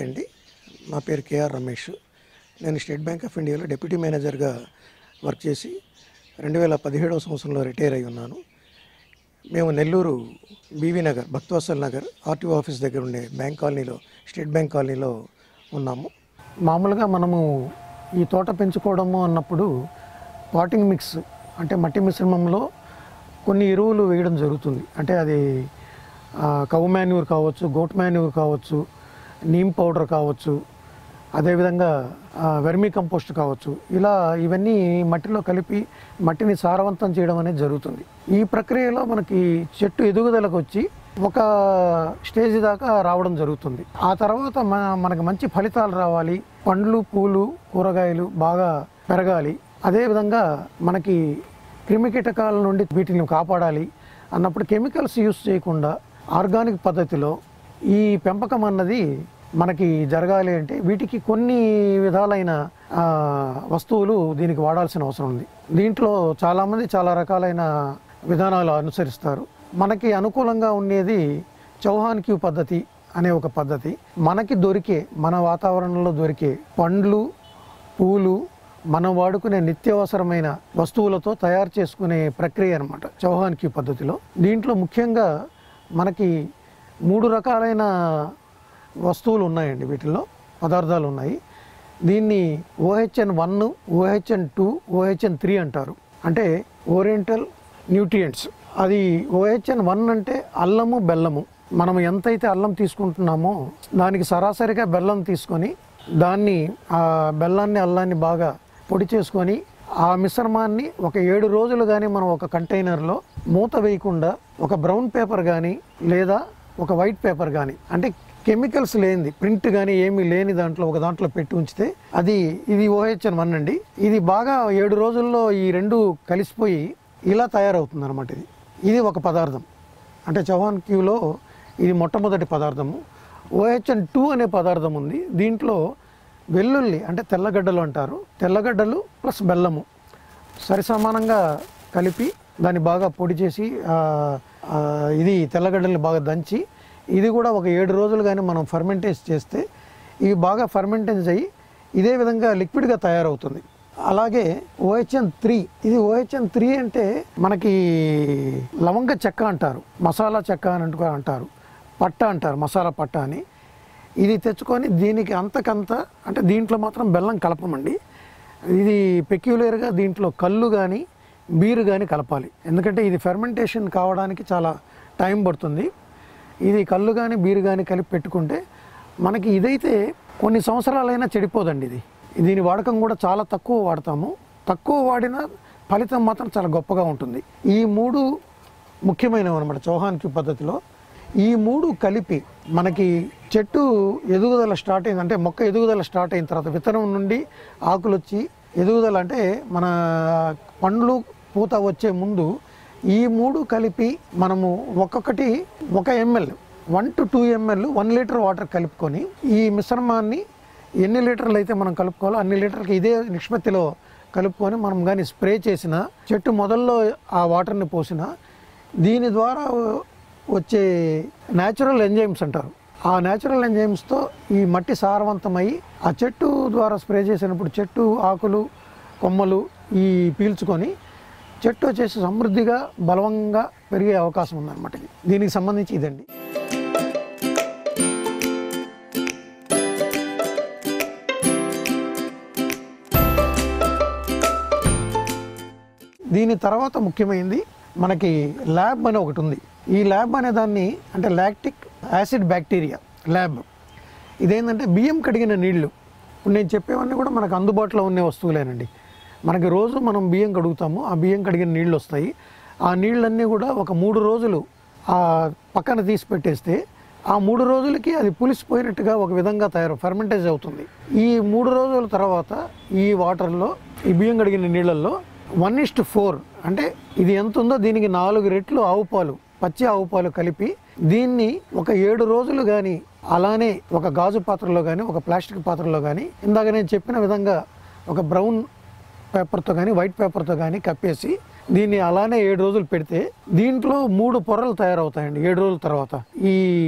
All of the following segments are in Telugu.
అండి నా పేరు కేఆర్ రమేష్ నేను స్టేట్ బ్యాంక్ ఆఫ్ ఇండియాలో డిప్యూటీ మేనేజర్గా వర్క్ చేసి రెండు వేల పదిహేడవ సంవత్సరంలో రిటైర్ అయి ఉన్నాను మేము Nellore BV Nagar Bhaktavatsal Nagar RTO office దగ్గర ఉండే బ్యాంక్ కాలనీలో స్టేట్ బ్యాంక్ కాలనీలో ఉన్నాము మామూలుగా మనము ఈ తోట పెంచుకోవడము అన్నప్పుడు పాటింగ్ మిక్స్ అంటే మట్టి మిశ్రమంలో కొన్ని ఎరువులు వేయడం జరుగుతుంది అంటే అది ఆ, కౌ మాన్యూర్ కావచ్చు గోట్ మాన్యూర్ కావచ్చు నీమ్ పౌడర్ కావచ్చు అదేవిధంగా ఆ, వెర్మీ కంపోస్ట్ కావచ్చు ఇలా ఇవన్నీ మట్టిలో కలిపి మట్టిని సారవంతం చేయడం అనేది జరుగుతుంది ఈ ప్రక్రియలో మనకి చెట్టు ఎదుగుదలకు వచ్చి ఒక స్టేజ్ దాకా రావడం జరుగుతుంది ఆ తర్వాత మన మనకు మంచి ఫలితాలు రావాలి పండ్లు పూలు కూరగాయలు బాగా పెరగాలి అదేవిధంగా మనకి క్రిమికీటకాల నుండి వీటిని కాపాడాలి అన్నప్పుడు కెమికల్స్ యూస్ చేయకుండా ఆర్గానిక్ పద్ధతిలో ఈ పెంపకం అన్నది మనకి జరగాలి అంటే వీటికి కొన్ని విధాలైన ఆ, వస్తువులు దీనికి వాడాల్సిన అవసరం ఉంది దీంట్లో చాలామంది చాలా రకాలైన విధానాలు అనుసరిస్తారు మనకి అనుకూలంగా ఉండేది చౌహాన్ క్యూ పద్ధతి అనే ఒక పద్ధతి మనకి దొరికే మన వాతావరణంలో దొరికే పండ్లు పూలు మనం వాడుకునే నిత్యావసరమైన వస్తువులతో తయారు చేసుకునే ప్రక్రియ అనమాట చౌహాన్ క్యూ పద్ధతిలో దీంట్లో ముఖ్యంగా మనకి మూడు రకాలైన వస్తువులు ఉన్నాయండి వీటిల్లో పదార్థాలు ఉన్నాయి దీన్ని OHN one OHN two OHN three అంటారు అంటే ఓరియంటల్ న్యూట్రియంట్స్ అది ఓహెచ్ఎన్ వన్ అంటే అల్లము బెల్లము మనం ఎంతైతే అల్లం తీసుకుంటున్నామో దానికి సరాసరిగా బెల్లం తీసుకొని దాన్ని ఆ బెల్లాన్ని అల్లాన్ని బాగా పొడి చేసుకొని ఆ మిశ్రమాన్ని ఒక ఏడు రోజులు కానీ మనం ఒక కంటైనర్లో మూత వేయకుండా ఒక బ్రౌన్ పేపర్ కానీ లేదా ఒక వైట్ పేపర్ కానీ అంటే కెమికల్స్ లేనిది ప్రింట్ కానీ ఏమీ లేని దాంట్లో ఒక దాంట్లో పెట్టి ఉంచితే అది ఇది ఓహెచ్ఎన్ వన్ అండి ఇది బాగా ఏడు రోజుల్లో ఈ రెండు కలిసిపోయి ఇలా తయారవుతుంది అనమాట ఇది ఇది ఒక పదార్థం అంటే చవాన్ క్యూలో ఇది మొట్టమొదటి పదార్థము ఓహెచ్ఎన్ టూ అనే పదార్థం ఉంది దీంట్లో వెల్లుల్లి అంటే తెల్లగడ్డలు అంటారు తెల్లగడ్డలు ప్లస్ బెల్లము సరిసమానంగా కలిపి దాన్ని బాగా పొడి చేసి ఆ, ఆ, ఇది తెల్లగడ్డల్ని బాగా దంచి ఇది కూడా ఒక ఏడు రోజులు కానీ మనం ఫర్మెంటేజ్ చేస్తే ఇవి బాగా ఫర్మెంటేజ్ అయ్యి ఇదే విధంగా లిక్విడ్గా తయారవుతుంది అలాగే ఓహెచ్ఎన్ త్రీ ఇది ఓహెచ్ఎన్ త్రీ అంటే మనకి లవంగ చెక్క అంటారు మసాలా చెక్క అని అంటూ అంటారు పట్ట అంటారు మసాలా పట్ట అని ఇది తెచ్చుకొని దీనికి అంతకంత అంటే దీంట్లో మాత్రం బెల్లం కలపమండి ఇది పెక్యులర్గా దీంట్లో కళ్ళు కానీ బీరు కానీ కలపాలి ఎందుకంటే ఇది ఫెర్మెంటేషన్ కావడానికి చాలా టైం పడుతుంది ఇది కళ్ళు కానీ బీరు కానీ కలిపి పెట్టుకుంటే మనకి ఇదైతే కొన్ని సంవత్సరాలైనా చెడిపోదండి ఇది దీని వాడకం కూడా చాలా తక్కువ వాడతాము తక్కువ వాడిన ఫలితం మాత్రం చాలా గొప్పగా ఉంటుంది ఈ మూడు ముఖ్యమైనవి అనమాట చౌహాన్ క్యూ పద్ధతిలో ఈ మూడు కలిపి మనకి చెట్టు ఎదుగుదల స్టార్ట్ అయింది అంటే మొక్క ఎదుగుదల స్టార్ట్ అయిన తర్వాత విత్తనం నుండి ఆకులు వచ్చి ఎదుగుదల అంటే మన పండ్లు పూత వచ్చే ముందు ఈ మూడు కలిపి మనము ఒక్కొక్కటి ఒక ML one to two ML one litre water కలుపుకొని ఈ మిశ్రమాన్ని ఎన్ని లీటర్లు అయితే మనం కలుపుకోవాలో అన్ని లీటర్లకి ఇదే నిష్పత్తిలో కలుపుకొని మనం కానీ స్ప్రే చేసిన చెట్టు మొదల్లో ఆ వాటర్ని పోసిన దీని ద్వారా వచ్చే న్యాచురల్ ఎంజైమ్స్ అంటారు ఆ న్యాచురల్ ఎంజైమ్స్తో ఈ మట్టి సారవంతమై ఆ చెట్టు ద్వారా స్ప్రే చేసినప్పుడు చెట్టు ఆకులు కొమ్మలు ఈ పీల్చుకొని చెట్టు వచ్చేసి సమృద్ధిగా బలవంగా పెరిగే అవకాశం ఉందన్నమాట ఇది. దీనికి సంబంధించి ఇదండి దీని తర్వాత ముఖ్యమైనది మనకి ల్యాబ్ అని ఒకటి ఉంది ఈ ల్యాబ్ అనే దాన్ని అంటే లాక్టిక్ యాసిడ్ బ్యాక్టీరియా ల్యాబ్ ఇదేంటంటే బియ్యం కడిగిన నీళ్లు ఇప్పుడు నేను చెప్పేవన్నీ కూడా మనకు అందుబాటులో ఉండే వస్తువులేనండి మనకి రోజు మనం బియ్యం కడుగుతాము ఆ బియ్యం కడిగిన నీళ్ళు వస్తాయి ఆ నీళ్ళన్నీ కూడా ఒక మూడు రోజులు ఆ పక్కన తీసి పెట్టేస్తే ఆ మూడు రోజులకి అది పులిసిపోయినట్టుగా ఒక విధంగా తయారు ఫర్మెంటేజ్ అవుతుంది ఈ మూడు రోజుల తర్వాత ఈ వాటర్లో ఈ బియ్యం కడిగిన నీళ్ళల్లో వన్ ఇస్ట్ ఫోర్ అంటే ఇది ఎంత ఉందో దీనికి నాలుగు రెట్లు ఆవు పాలు పచ్చి ఆవు పాలు కలిపి దీన్ని ఒక ఏడు రోజులు కానీ అలానే ఒక గాజు పాత్రలో కానీ ఒక ప్లాస్టిక్ పాత్రలో కానీ ఇందాక నేను చెప్పిన విధంగా ఒక బ్రౌన్ పేపర్తో కానీ వైట్ పేపర్తో కానీ కప్పేసి దీన్ని అలానే ఏడు రోజులు పెడితే దీంట్లో మూడు పొరలు తయారవుతాయండి ఏడు రోజుల తర్వాత ఈ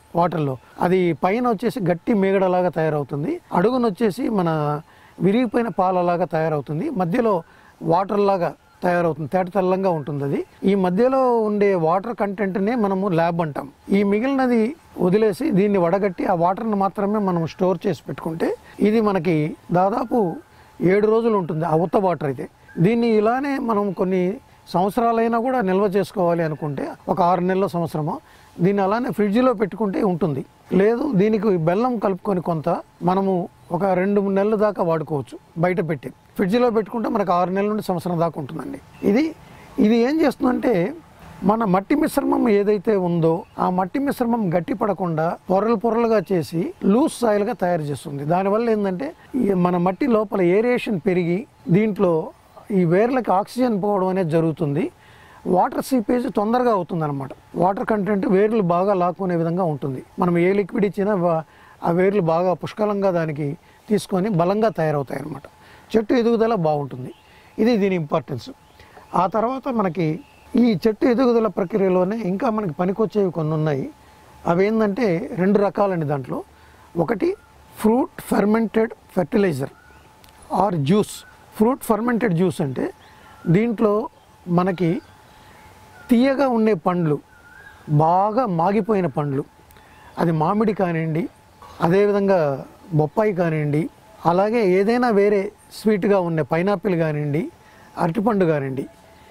వాటర్లో అది పైన వచ్చేసి గట్టి మేగడలాగా తయారవుతుంది అడుగున వచ్చేసి మన విరిగిపోయిన పాలలాగా తయారవుతుంది మధ్యలో వాటర్ లాగా తయారవుతుంది తేట తెల్లంగా ఉంటుంది అది ఈ మధ్యలో ఉండే వాటర్ కంటెంట్నే మనము ల్యాబ్ అంటాం ఈ మిగిలినది వదిలేసి దీన్ని వడగట్టి ఆ వాటర్ని మాత్రమే మనం స్టోర్ చేసి పెట్టుకుంటే ఇది మనకి దాదాపు ఏడు రోజులు ఉంటుంది ఆ ఉత్త వాటర్ అయితే దీన్ని ఇలానే మనం కొన్ని సంవత్సరాలైనా కూడా నిల్వ చేసుకోవాలి అనుకుంటే ఒక ఆరు నెలల సంవత్సరమో దీన్ని అలానే ఫ్రిడ్జ్లో పెట్టుకుంటే ఉంటుంది లేదు దీనికి బెల్లం కలుపుకొని కొంత మనము ఒక రెండు మూడు నెలల దాకా వాడుకోవచ్చు బయట పెట్టి ఫ్రిడ్జ్లో పెట్టుకుంటే మనకు ఆరు నెలల నుండి సంవత్సరం దాకా ఉంటుందండి ఇది ఇది ఏం చేస్తుందంటే మన మట్టి మిశ్రమం ఏదైతే ఉందో ఆ మట్టి మిశ్రమం గట్టి పడకుండా పొరలు పొరలుగా చేసి లూజ్ సాయిల్గా తయారు చేస్తుంది దానివల్ల ఏంటంటే ఈ మన మట్టి లోపల ఏరియేషన్ పెరిగి దీంట్లో ఈ వేర్లకి ఆక్సిజన్ పోవడం అనేది జరుగుతుంది వాటర్ సీపేజ్ తొందరగా అవుతుంది అనమాట వాటర్ కంటెంట్ వేర్లు బాగా లాక్కునే విధంగా ఉంటుంది మనం ఏ లిక్విడ్ ఇచ్చినా వా- ఆ వేర్లు బాగా పుష్కలంగా దానికి తీసుకొని బలంగా తయారవుతాయి అన్నమాట చెట్టు ఎదుగుదల బాగుంటుంది ఇది దీని ఇంపార్టెన్స్ ఆ తర్వాత మనకి ఈ చెట్టు ఎదుగుదల ప్రక్రియలోనే ఇంకా మనకి పనికొచ్చేవి కొన్ని ఉన్నాయి అవి ఏంటంటే రెండు రకాలండి దాంట్లో ఒకటి fruit fermented fertiliser or juice fruit fermented juice అంటే దీంట్లో మనకి తీయగా ఉండే పండ్లు బాగా మాగిపోయిన పండ్లు అది మామిడి కానివ్వండి అదేవిధంగా బొప్పాయి కానివ్వండి అలాగే ఏదైనా వేరే స్వీట్గా ఉండే పైనాపిల్ కానివ్వండి అరటిపండు కానివ్వండి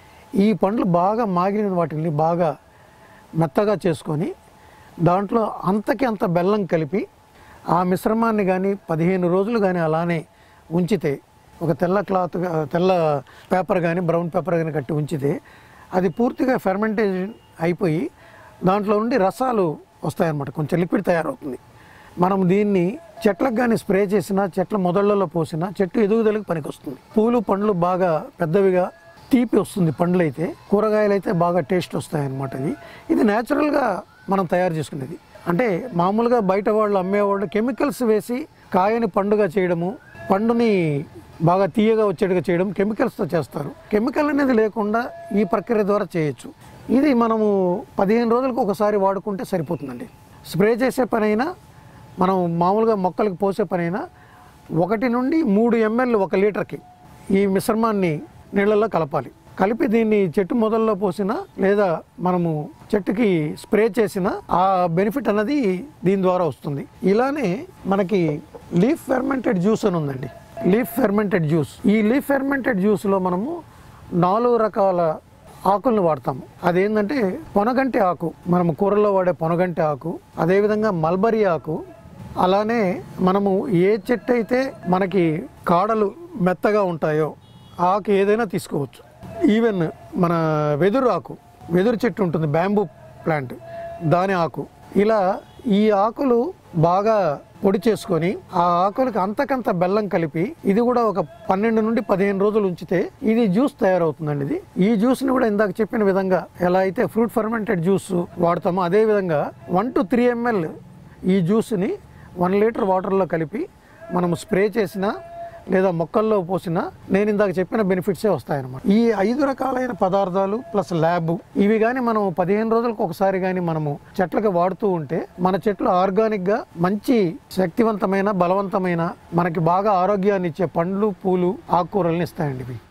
ఈ పండ్లు బాగా మాగిన వాటిని బాగా మెత్తగా చేసుకొని దాంట్లో అంతకి అంత బెల్లం కలిపి ఆ మిశ్రమాన్ని కానీ పదిహేను రోజులు కానీ అలానే ఉంచితే ఒక తెల్ల క్లాత్ గా- తెల్ల పేపర్ కానీ బ్రౌన్ పేపర్ కానీ కట్టి ఉంచితే అది పూర్తిగా ఫెర్మెంటేషన్ అయిపోయి దాంట్లో నుండి రసాలు వస్తాయన్నమాట కొంచెం లిక్విడ్ తయారవుతుంది మనం దీన్ని చెట్లకు కానీ స్ప్రే చేసినా చెట్ల మొదళ్లలో పోసినా చెట్టు ఎదుగుదలకు పనికొస్తుంది పూలు పండ్లు బాగా పెద్దవిగా తీపి వస్తుంది పండ్లు అయితే కూరగాయలు అయితే బాగా టేస్ట్ వస్తాయి అన్నమాట ఇది ఇది న్యాచురల్గా మనం తయారు చేసుకునేది అంటే మామూలుగా బయట వాళ్ళు అమ్మేవాళ్ళు కెమికల్స్ వేసి కాయని పండుగ చేయడము పండుని బాగా తీయగా వచ్చేట్టుగా చేయడం కెమికల్స్తో చేస్తారు కెమికల్ అనేది లేకుండా ఈ ప్రక్రియ ద్వారా చేయొచ్చు ఇది మనము పదిహేను రోజులకు ఒకసారి వాడుకుంటే సరిపోతుందండి స్ప్రే చేసే పనైనా మనం మామూలుగా మొక్కలకు పోసే పనైనా ఒకటి నుండి మూడు ఎంఎల్ ఒక లీటర్కి ఈ మిశ్రమాన్ని నీళ్ళల్లో కలపాలి కలిపి దీన్ని చెట్టు మొదల్లో పోసినా లేదా మనము చెట్టుకి స్ప్రే చేసిన ఆ బెనిఫిట్ అన్నది దీని ద్వారా వస్తుంది ఇలానే మనకి లీఫ్ ఫెర్మెంటెడ్ జ్యూస్ అని ఉందండి లీఫ్ ఫెర్మెంటెడ్ జ్యూస్ ఈ లీఫ్ ఫెర్మెంటెడ్ జ్యూస్లో మనము నాలుగు రకాల ఆకులను వాడతాము అదేంటంటే పొనగంటి ఆకు మనము కూరలో వాడే పొనగంటి ఆకు అదేవిధంగా మల్బరీ ఆకు అలానే మనము ఏ చెట్టు అయితే మనకి కాడలు మెత్తగా ఉంటాయో ఆ ఆకు ఏదైనా తీసుకోవచ్చు ఈవెన్ మన వెదురు ఆకు వెదురు చెట్టు ఉంటుంది బ్యాంబూ ప్లాంట్ దాని ఆకు ఇలా ఈ ఆకులు బాగా పొడి చేసుకొని ఆ ఆకులకి అంతకంత బెల్లం కలిపి ఇది కూడా ఒక పన్నెండు నుండి పదిహేను రోజులు ఉంచితే ఇది జ్యూస్ తయారవుతుందండి ఇది ఈ జ్యూస్ని కూడా ఇందాక చెప్పిన విధంగా ఎలా అయితే ఫ్రూట్ ఫర్మెంటెడ్ జ్యూస్ వాడతామో అదే విధంగా వన్ టు త్రీ ఎంఎల్ ఈ జ్యూస్ని వన్ లీటర్ వాటర్లో కలిపి మనం స్ప్రే చేసినా లేదా మొక్కల్లో పోసినా నేను ఇందాక చెప్పిన బెనిఫిట్సే వస్తాయన్నమాట ఈ ఐదు రకాలైన పదార్థాలు ప్లస్ ల్యాబ్ ఇవి కానీ మనం పదిహేను రోజులకు ఒకసారి కానీ మనము చెట్లకు వాడుతూ ఉంటే మన చెట్లు ఆర్గానిక్గా మంచి శక్తివంతమైన బలవంతమైన మనకి బాగా ఆరోగ్యాన్ని ఇచ్చే పండ్లు పూలు ఆకుకూరల్ని ఇస్తాయండి ఇవి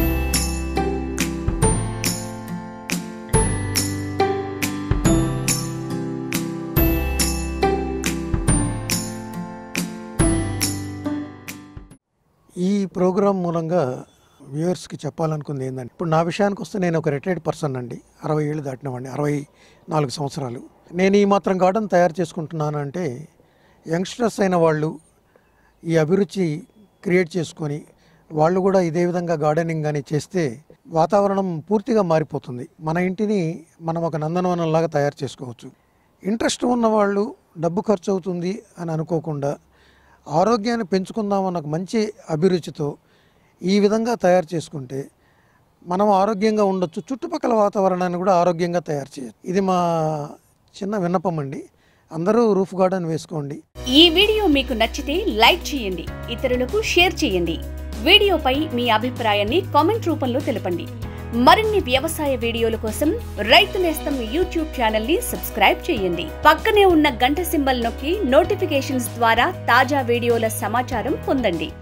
ఈ ప్రోగ్రాం మూలంగా వ్యూవర్స్కి చెప్పాలనుకుంది ఏంటంటే ఇప్పుడు నా విషయానికి వస్తే నేను ఒక రిటైర్డ్ పర్సన్ అండి అరవై ఏళ్ళు దాటినవాడిని అరవై నాలుగు సంవత్సరాలు నేను ఈ మాత్రం గార్డెన్ తయారు చేసుకుంటున్నాను అంటే యంగ్స్టర్స్ అయిన వాళ్ళు ఈ అభిరుచి క్రియేట్ చేసుకొని వాళ్ళు కూడా ఇదే విధంగా గార్డెనింగ్ కానీ చేస్తే వాతావరణం పూర్తిగా మారిపోతుంది మన ఇంటిని మనం ఒక నందనవనంలాగా తయారు చేసుకోవచ్చు ఇంట్రెస్ట్ ఉన్న వాళ్ళు డబ్బు ఖర్చు అవుతుంది అని అనుకోకుండా ఆరోగ్యాన్ని పెంచుకుందామన్న ఒక మంచి అభిరుచితో ఈ విధంగా తయారు చేసుకుంటే మనం ఆరోగ్యంగా ఉండొచ్చు చుట్టుపక్కల వాతావరణాన్ని కూడా ఆరోగ్యంగా తయారు చేయొచ్చు ఇది మా చిన్న విన్నపం అండి అందరూ రూఫ్ గార్డెన్ వేసుకోండి ఈ వీడియో మీకు నచ్చితే లైక్ చేయండి ఇతరులకు షేర్ చేయండి వీడియోపై మీ అభిప్రాయాన్ని కామెంట్ రూపంలో తెలపండి మరిన్ని వ్యవసాయ వీడియోల కోసం రైతు నేస్తం యూట్యూబ్ ఛానల్ ని సబ్స్క్రైబ్ చేయండి పక్కనే ఉన్న గంట సింబల్ నొక్కి నోటిఫికేషన్స్ ద్వారా తాజా వీడియోల సమాచారం పొందండి